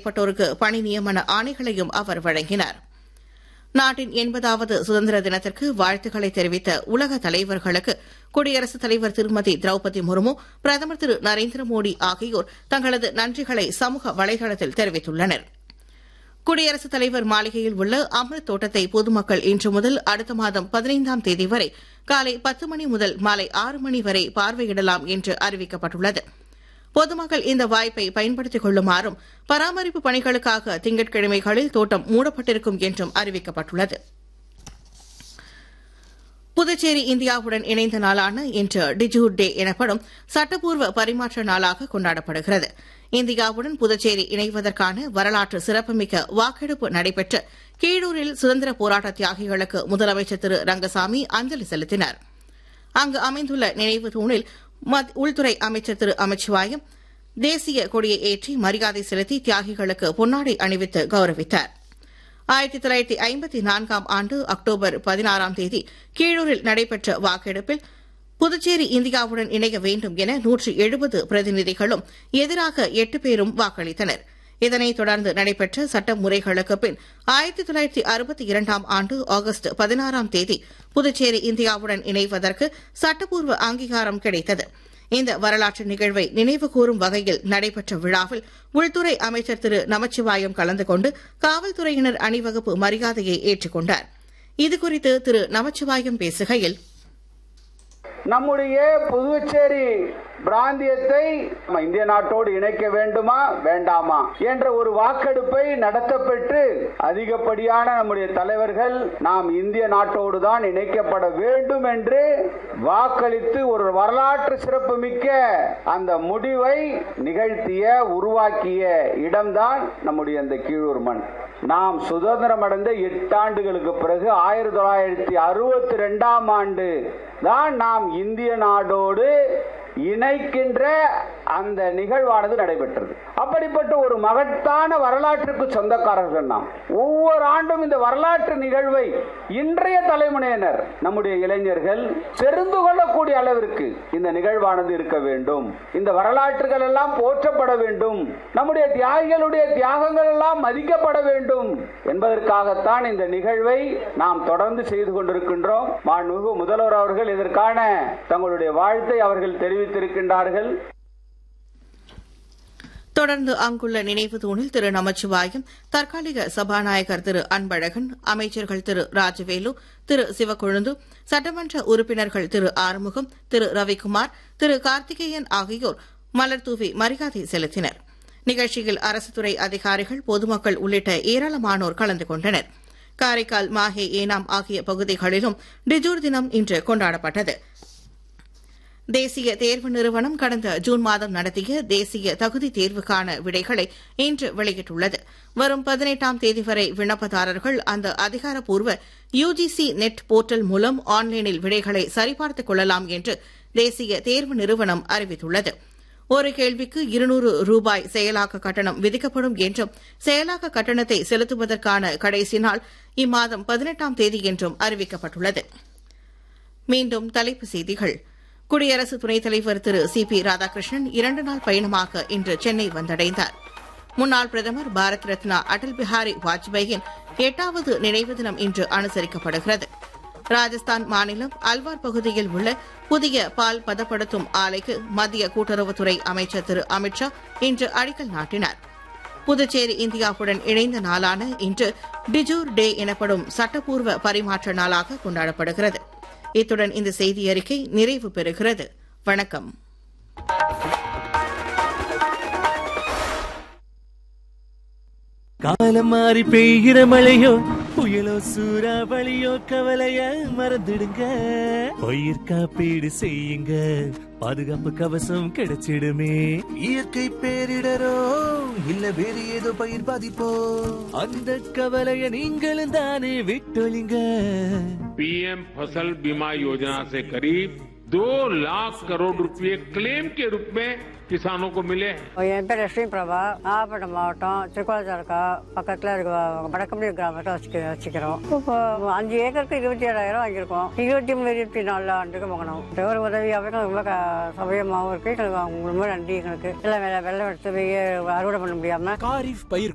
மேற்பட்டோருக்கு பணி நியமன ஆணைகளையும் அவர் வழங்கினார் நாட்டின் எண்பதாவது சுதந்திர தினத்திற்கு வாழ்த்துக்களை தெரிவித்த உலக தலைவர்களுக்கு குடியரசுத் தலைவர் திருமதி திரௌபதி முர்மு பிரதமர் திரு நரேந்திர மோடி ஆகியோர் தங்களது நன்றிகளை சமூக வலைதளத்தில் தெரிவித்துள்ளனர் குடியரசுத் தலைவர் மாளிகையில் உள்ள அமிர்த் தோட்டத்தை பொதுமக்கள் இன்று முதல் அடுத்த மாதம் பதினைந்தாம் தேதி வரை காலை பத்து மணி முதல் மாலை ஆறு மணி வரை பார்வையிடலாம் என்று அறிவிக்கப்பட்டுள்ளது பொதுமக்கள் இந்த வாய்ப்பை பயன்படுத்திக் கொள்ளுமாறும் பராமரிப்பு பணிகளுக்காக திங்கட்கிழமைகளில் தோட்டம் மூடப்பட்டிருக்கும் என்றும் அறிவிக்கப்பட்டுள்ளது புதுச்சேரி இந்தியாவுடன் இணைந்த நாளான இன்று டிஜூர் டே எனப்படும் சட்டப்பூர்வ பரிமாற்ற நாளாக கொண்டாடப்படுகிறது இந்தியாவுடன் புதுச்சேரி இணைவதற்கான வரலாற்று சிறப்புமிக்க வாக்கெடுப்பு நடைபெற்ற கீழூரில் சுதந்திர போராட்ட தியாகிகளுக்கு முதலமைச்சர் திரு ரங்கசாமி அஞ்சலி செலுத்தினார் அங்கு அமைந்துள்ள நினைவு தூணில் உள்துறை அமைச்சர் திரு அமித்ஷாயும் தேசிய கொடியை ஏற்றி மரியாதை செலுத்தி தியாகிகளுக்கு பொன்னாடை அணிவித்து கௌரவித்தார் ஆயிரத்தி தொள்ளாயிரத்தி ஐம்பத்தி நான்காம் ஆண்டு அக்டோபர் பதினாறாம் தேதி கீழூரில் நடைபெற்ற வாக்கெடுப்பில் புதுச்சேரி இந்தியாவுடன் இணைய வேண்டும் என நூற்றி எழுபது பிரதிநிதிகளும் எதிராக எட்டு பேரும் வாக்களித்தனர் இதனைத் தொடர்ந்து நடைபெற்ற சட்ட முறைகளுக்கு பின் ஆயிரத்தி தொள்ளாயிரத்தி அறுபத்தி இரண்டாம் ஆண்டு ஆகஸ்ட் பதினாறாம் தேதி புதுச்சேரி இந்தியாவுடன் இணைவதற்கு சட்டப்பூர்வ அங்கீகாரம் கிடைத்தது இந்த வரலாற்று நிகழ்வை நினைவுகூரும் வகையில் நடைபெற்ற விழாவில் உள்துறை அமைச்சர் திரு நமச்சிவாயம் கலந்து கொண்டு காவல்துறையினர் அணிவகுப்பு மரியாதையை ஏற்றுக்கொண்டார் இதுகுறித்து திரு நமச்சிவாயம் பேசுகையில் நம்முடைய புதுச்சேரி பிராந்தியத்தை இந்திய நாட்டோடு இணைக்க வேண்டுமா வேண்டாமா என்ற ஒரு வாக்கெடுப்பை நடத்தப்பெற்று அதிகப்படியான நம்முடைய தலைவர்கள் நாம் இந்திய நாட்டோடு தான் இணைக்கப்பட வேண்டும் என்று வாக்களித்து ஒரு வரலாற்று சிறப்புமிக்க அந்த முடிவை நிகழ்த்திய உருவாக்கிய இடம்தான் நம்முடைய அந்த கீழூர் மண் நாம் சுதந்திரம் அடைந்த எட்டாண்டுகளுக்கு பிறகு ஆயிரத்தி தொள்ளாயிரத்தி அறுபத்தி ரெண்டாம் ஆண்டு தான் நாம் இந்திய நாடோடு இணைக்கின்ற அந்த நிகழ்வானது நடைபெற்றது அப்படிப்பட்ட ஒரு மகத்தான வரலாற்றுக்கு சொந்தக்காரர்கள் நாம் ஒவ்வொரு ஆண்டும் இந்த வரலாற்று நிகழ்வை இன்றைய தலைமுறையினர் நம்முடைய இளைஞர்கள் தெரிந்து கொள்ளக்கூடிய அளவிற்கு இந்த நிகழ்வானது இருக்க வேண்டும் இந்த வரலாற்றுகள் எல்லாம் போற்றப்பட வேண்டும் நம்முடைய தியாகிகளுடைய தியாகங்கள் எல்லாம் மதிக்கப்பட வேண்டும் என்பதற்காகத்தான் இந்த நிகழ்வை நாம் தொடர்ந்து செய்து கொண்டிருக்கின்றோம் மாண்புமிகு முதல்வர் அவர்கள் இதற்கான தங்களுடைய வாழ்த்தை அவர்கள் தெரிவித்திருக்கின்றார்கள் தொடர்ந்து அங்குள்ள நினைவு தூணில் திரு நமச்சிவாயம் தற்காலிக சபாநாயகர் திரு அன்பழகன் அமைச்சர்கள் திரு ராஜவேலு திரு சிவக்கொழுந்து சட்டமன்ற உறுப்பினர்கள் திரு ஆறுமுகம் திரு ரவிக்குமார் திரு கார்த்திகேயன் ஆகியோர் மலர் தூவி மரியாதை செலுத்தினர் நிகழ்ச்சியில் அரசு துறை அதிகாரிகள் பொதுமக்கள் உள்ளிட்ட ஏராளமானோர் கலந்து கொண்டனர் காரைக்கால் மாஹே ஏனாம் ஆகிய பகுதிகளிலும் டிஜூர் தினம் இன்று கொண்டாடப்பட்டது தேசிய தேர்வு நிறுவனம் கடந்த ஜூன் மாதம் நடத்திய தேசிய தகுதி தேர்வுக்கான விடைகளை இன்று வெளியிட்டுள்ளது வரும் பதினெட்டாம் தேதி வரை விண்ணப்பதாரர்கள் அந்த அதிகாரப்பூர்வ யுஜிசி நெட் போர்ட்டல் மூலம் ஆன்லைனில் விடைகளை சரிபார்த்துக் கொள்ளலாம் என்று தேசிய தேர்வு நிறுவனம் அறிவித்துள்ளது ஒரு கேள்விக்கு இருநூறு ரூபாய் செயலாக்க கட்டணம் விதிக்கப்படும் என்றும் செயலாக்க கட்டணத்தை செலுத்துவதற்கான கடைசி நாள் இம்மாதம் பதினெட்டாம் தேதி என்றும் அறிவிக்கப்பட்டுள்ளது மீண்டும் தலைப்புச் செய்திகள் குடியரசு துணைத் தலைவர் திரு சி பி ராதாகிருஷ்ணன் இரண்டு நாள் பயணமாக இன்று சென்னை வந்தடைந்தார் முன்னாள் பிரதமர் பாரத் ரத்னா அடல் பிஹாரி வாஜ்பேயின் எட்டாவது நினைவு தினம் இன்று அனுசரிக்கப்படுகிறது ராஜஸ்தான் மாநிலம் அல்வார் பகுதியில் உள்ள புதிய பால் பதப்படுத்தும் ஆலைக்கு மத்திய கூட்டுறவுத்துறை அமைச்சர் திரு அமித்ஷா இன்று அடிக்கல் நாட்டினார் புதுச்சேரி இந்தியாவுடன் இணைந்த நாளான இன்று டிஜூர் டே எனப்படும் சட்டப்பூர்வ பரிமாற்ற நாளாக கொண்டாடப்படுகிறது இத்துடன் இந்த செய்தி அறிக்கை நிறைவு பெறுகிறது வணக்கம் காலம் மாறி பெய்கிற மழையோ புயலோ சூறாவளியோ கவலைய மறந்துடுங்க பயிர் காப்பீடு செய்யுங்க பாதுகாப்பு கவசம் கிடைச்சிடுமே இயற்கை பேரிடரோ இல்ல வேறு ஏதோ பயிர் பாதிப்போ அந்த கவலைய நீங்களும் தானே விட்டொழிங்க पीएम फसल बीमा योजना से करीब दो लाख करोड़ रुपए क्लेम के रूप में किसानों को मिले हैं என் பேர் லட்சுமி பிரபா நாகப்பட்டினம் மாவட்டம் திருக்கோளத்தாலுக்கா பக்கத்தில் இருக்க வடக்கம்பி கிராமத்தை வச்சுக்க வச்சுக்கிறோம் இப்போ அஞ்சு ஏக்கருக்கு இருபத்தி ஏழாயிரம் வாங்கியிருக்கோம் இருபத்தி மூணு இருபத்தி நாலு ஆண்டுக்கு வாங்கினோம் ஒரு உதவியாகவும் ரொம்ப க- சௌகரியமாகவும் இருக்கு எங்களுக்கு அவங்க ரொம்ப நன்றி எங்களுக்கு எல்லாம் வெள்ளம் வெள்ளம் எடுத்து போய் அறுவடை பண்ண முடியாம காரிஃப் பயிர்